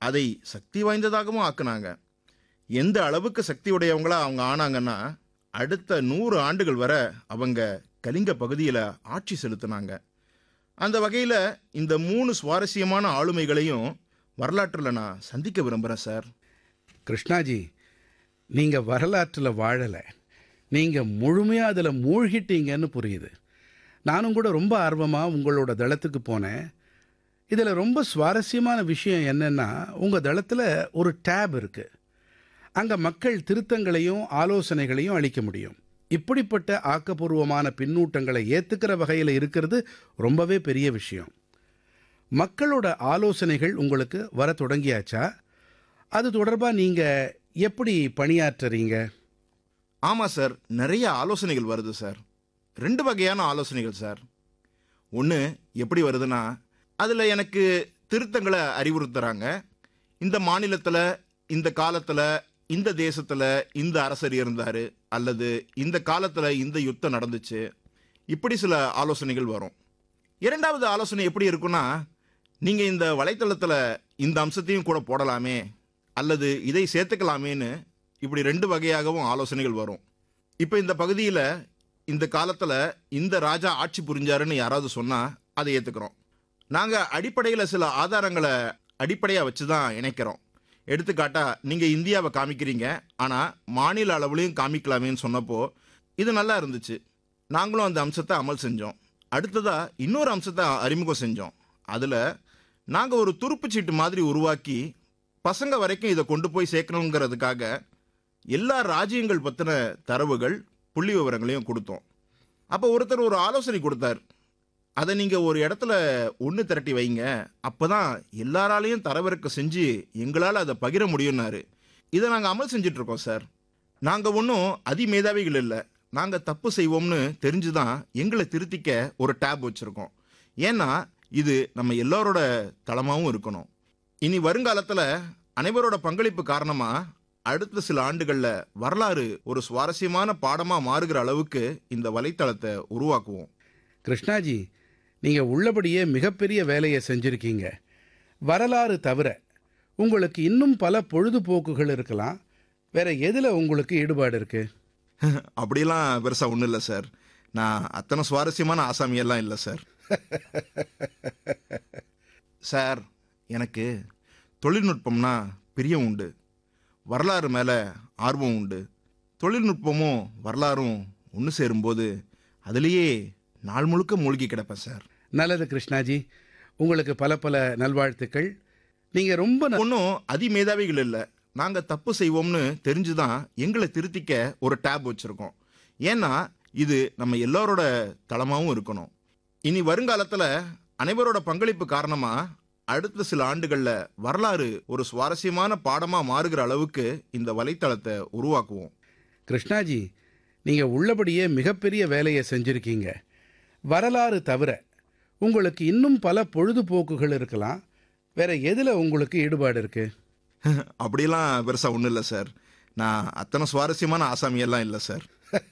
அதை சக்தி வாய்ந்ததாகவும் ஆக்குனாங்க எந்த அளவுக்கு சக்தி உடையவங்களா அவங்க ஆனாங்கன்னா அடுத்த நூறு ஆண்டுகள் வரை அவங்க கலிங்க பகுதியில் ஆட்சி செலுத்தினாங்க அந்த வகையில் இந்த மூணு சுவாரஸ்யமான ஆளுமைகளையும் வரலாற்றில் நான் சந்திக்க விரும்புகிறேன் சார் கிருஷ்ணாஜி நீங்கள் வரலாற்றில் வாழலை நீங்கள் முழுமையாக அதில் மூழ்கிட்டீங்கன்னு புரியுது நானும் கூட ரொம்ப ஆர்வமாக உங்களோட தளத்துக்கு போனேன் இதில் ரொம்ப சுவாரஸ்யமான விஷயம் என்னென்னா உங்கள் தளத்தில் ஒரு டேப் இருக்குது அங்கே மக்கள் திருத்தங்களையும் ஆலோசனைகளையும் அளிக்க முடியும் இப்படிப்பட்ட ஆக்கப்பூர்வமான பின்னூட்டங்களை ஏற்றுக்கிற வகையில் இருக்கிறது ரொம்பவே பெரிய விஷயம் மக்களோட ஆலோசனைகள் உங்களுக்கு வர தொடங்கியாச்சா அது தொடர்பாக நீங்கள் எப்படி பணியாற்றுறீங்க ஆமாம் சார் நிறைய ஆலோசனைகள் வருது சார் ரெண்டு வகையான ஆலோசனைகள் சார் ஒன்று எப்படி வருதுன்னா அதில் எனக்கு திருத்தங்களை அறிவுறுத்துறாங்க இந்த மாநிலத்தில் இந்த காலத்தில் இந்த தேசத்தில் இந்த அரசர் இருந்தார் அல்லது இந்த காலத்தில் இந்த யுத்தம் நடந்துச்சு இப்படி சில ஆலோசனைகள் வரும் இரண்டாவது ஆலோசனை எப்படி இருக்குன்னா நீங்கள் இந்த வலைத்தளத்தில் இந்த அம்சத்தையும் கூட போடலாமே அல்லது இதை சேர்த்துக்கலாமேன்னு இப்படி ரெண்டு வகையாகவும் ஆலோசனைகள் வரும் இப்போ இந்த பகுதியில் இந்த காலத்தில் இந்த ராஜா ஆட்சி புரிஞ்சாருன்னு யாராவது சொன்னால் அதை ஏற்றுக்கிறோம் நாங்கள் அடிப்படையில் சில ஆதாரங்களை அடிப்படையாக வச்சு தான் இணைக்கிறோம் எடுத்துக்காட்டா நீங்கள் இந்தியாவை காமிக்கிறீங்க ஆனால் மாநில அளவுலையும் காமிக்கலாமேன்னு சொன்னப்போ இது நல்லா இருந்துச்சு நாங்களும் அந்த அம்சத்தை அமல் செஞ்சோம் அடுத்ததாக இன்னொரு அம்சத்தை அறிமுகம் செஞ்சோம் அதில் நாங்கள் ஒரு துருப்புச் சீட்டு மாதிரி உருவாக்கி பசங்க வரைக்கும் இதை கொண்டு போய் சேர்க்கணுங்கிறதுக்காக எல்லா ராஜ்யங்கள் பற்றின தரவுகள் புள்ளி விவரங்களையும் கொடுத்தோம் அப்போ ஒருத்தர் ஒரு ஆலோசனை கொடுத்தார் அதை நீங்கள் ஒரு இடத்துல ஒன்று திரட்டி வைங்க அப்போ தான் எல்லாராலையும் தரவிறக்க செஞ்சு எங்களால் அதை பகிர முடியும்னாரு இதை நாங்கள் அமல் செஞ்சிட்ருக்கோம் சார் நாங்கள் ஒன்றும் அதிமேதாவிகள் இல்லை நாங்கள் தப்பு செய்வோம்னு தெரிஞ்சு தான் எங்களை திருத்திக்க ஒரு டேப் வச்சுருக்கோம் ஏன்னா இது நம்ம எல்லாரோட தளமாகவும் இருக்கணும் இனி வருங்காலத்தில் அனைவரோட பங்களிப்பு காரணமாக அடுத்த சில ஆண்டுகளில் வரலாறு ஒரு சுவாரஸ்யமான பாடமாக மாறுகிற அளவுக்கு இந்த வலைத்தளத்தை உருவாக்குவோம் கிருஷ்ணாஜி நீங்கள் உள்ளபடியே மிகப்பெரிய வேலையை செஞ்சுருக்கீங்க வரலாறு தவிர உங்களுக்கு இன்னும் பல பொழுதுபோக்குகள் இருக்கலாம் வேற எதில் உங்களுக்கு ஈடுபாடு இருக்கு அப்படிலாம் பெருசாக ஒன்றும் இல்லை சார் நான் அத்தனை சுவாரஸ்யமான ஆசாமியெல்லாம் இல்லை சார் சார் எனக்கு தொழில்நுட்பம்னா பிரியம் உண்டு வரலாறு மேலே ஆர்வம் உண்டு தொழில்நுட்பமும் வரலாறும் ஒன்று சேரும்போது அதுலேயே நாள் முழுக்க மூழ்கி கிடப்பேன் சார் நல்லது கிருஷ்ணாஜி உங்களுக்கு பல பல நல்வாழ்த்துக்கள் நீங்கள் ரொம்ப ந- ஒன்றும் அதிமேதாவிகள் இல்லை நாங்கள் தப்பு செய்வோம்னு தெரிஞ்சு தான் எங்களை திருத்திக்க ஒரு டேப் வச்சுருக்கோம் ஏன்னா இது நம்ம எல்லாரோட தளமாகவும் இருக்கணும் இனி வருங்காலத்தில் அனைவரோட பங்களிப்பு காரணமாக அடுத்த சில ஆண்டுகளில் வரலாறு ஒரு சுவாரஸ்யமான பாடமாக மாறுகிற அளவுக்கு இந்த வலைத்தளத்தை உருவாக்குவோம் கிருஷ்ணாஜி நீங்கள் உள்ளபடியே மிகப்பெரிய வேலையை செஞ்சுருக்கீங்க வரலாறு தவிர உங்களுக்கு இன்னும் பல பொழுதுபோக்குகள் இருக்கலாம் வேற எதில் உங்களுக்கு ஈடுபாடு இருக்கு அப்படிலாம் பெருசாக ஒன்றும் இல்லை சார் நான் அத்தனை சுவாரஸ்யமான ஆசாமியெல்லாம் இல்லை சார்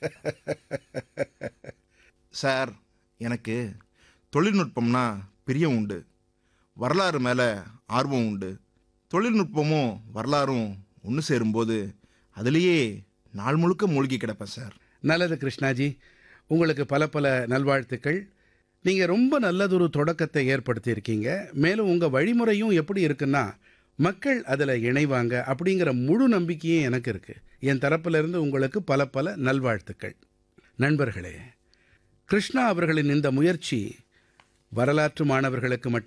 சார் எனக்கு தொழில்நுட்பம்னா பிரியம் உண்டு வரலாறு மேலே ஆர்வம் உண்டு தொழில்நுட்பமும் வரலாறும் ஒன்று சேரும்போது அதுலேயே நாள் முழுக்க மூழ்கி கிடப்பேன் சார் நல்லது கிருஷ்ணாஜி உங்களுக்கு பல பல நல்வாழ்த்துக்கள் நீங்கள் ரொம்ப நல்லதொரு தொடக்கத்தை ஏற்படுத்தியிருக்கீங்க மேலும் உங்கள் வழிமுறையும் எப்படி இருக்குன்னா மக்கள் அதில் இணைவாங்க அப்படிங்கிற முழு நம்பிக்கையும் எனக்கு இருக்குது என் தரப்பிலிருந்து உங்களுக்கு பல பல நல்வாழ்த்துக்கள் நண்பர்களே கிருஷ்ணா அவர்களின் இந்த முயற்சி வரலாற்று மாணவர்களுக்கு மட்டும்